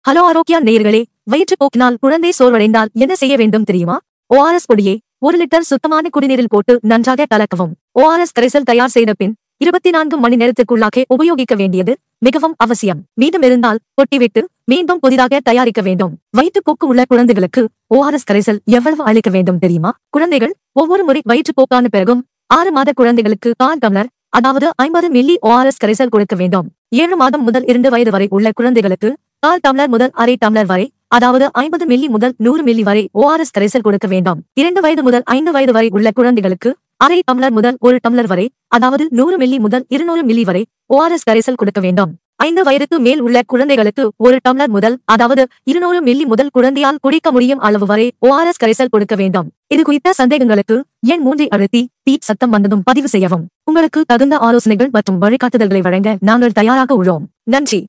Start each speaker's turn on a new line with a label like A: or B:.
A: hello Arokya நேயர்களே வயிற்றுப்போக்கினால் குழந்தை சோர்வடைந்தால் என்ன செய்ய வேண்டும் தெரியுமா ஓஆர்எஸ் பொடியை ஒரு லிட்டர் சுத்தமான குடிநீரில் போட்டு நன்றாக கலக்கவும் ஓஆர்எஸ் கரைசல் தயார் செய்த பின் இருபத்தி நான்கு மணி நேரத்திற்குள்ளாக உபயோகிக்க வேண்டியது மிகவும் அவசியம் மீதம் இருந்தால் கொட்டிவிட்டு மீண்டும் புதிதாக தயாரிக்க வேண்டும் வயிற்றுப்போக்கு உள்ள குழந்தைகளுக்கு ஓஆர்எஸ் கரைசல் எவ்வளவு அளிக்க வேண்டும் தெரியுமா குழந்தைகள் ஒவ்வொரு முறை வயிற்றுப்போக்கான பிறகும் ஆறு மாத குழந்தைகளுக்கு கால் டம்ளர் அதாவது ஐம்பது மில்லி ஓஆர்எஸ் கரைசல் கொடுக்க வேண்டும் ஏழு மாதம் முதல் இரண்டு வயது வரை உள்ள குழந்தைகளுக்கு கால் டம்ளர் முதல் அரை டம்ளர் வரை அதாவது ஐம்பது மில்லி முதல் நூறு மில்லி வரை ஓஆர்எஸ் கரைசல் கொடுக்க வேண்டும் இரண்டு வயது முதல் ஐந்து வயது வரை உள்ள குழந்தைகளுக்கு அரை டம்ளர் முதல் ஒரு டம்ளர் வரை அதாவது நூறு மில்லி முதல் இருநூறு மில்லி வரை ஓஆர்எஸ் கரைசல் கொடுக்க வேண்டும் ஐந்து வயதுக்கு மேல் உள்ள குழந்தைகளுக்கு ஒரு டம்ளர் முதல் அதாவது இருநூறு மில்லி முதல் குழந்தையால் குடிக்க முடியும் அளவு வரை ஓஆர்எஸ் கரைசல் கொடுக்க வேண்டும் இது குறித்த சந்தேகங்களுக்கு எண் மூன்றை அழுத்தி பீட் சத்தம் வந்ததும் பதிவு செய்யவும் உங்களுக்கு தகுந்த ஆலோசனைகள் மற்றும் வழிகாட்டுதல்களை வழங்க நாங்கள் தயாராக உள்ளோம் நன்றி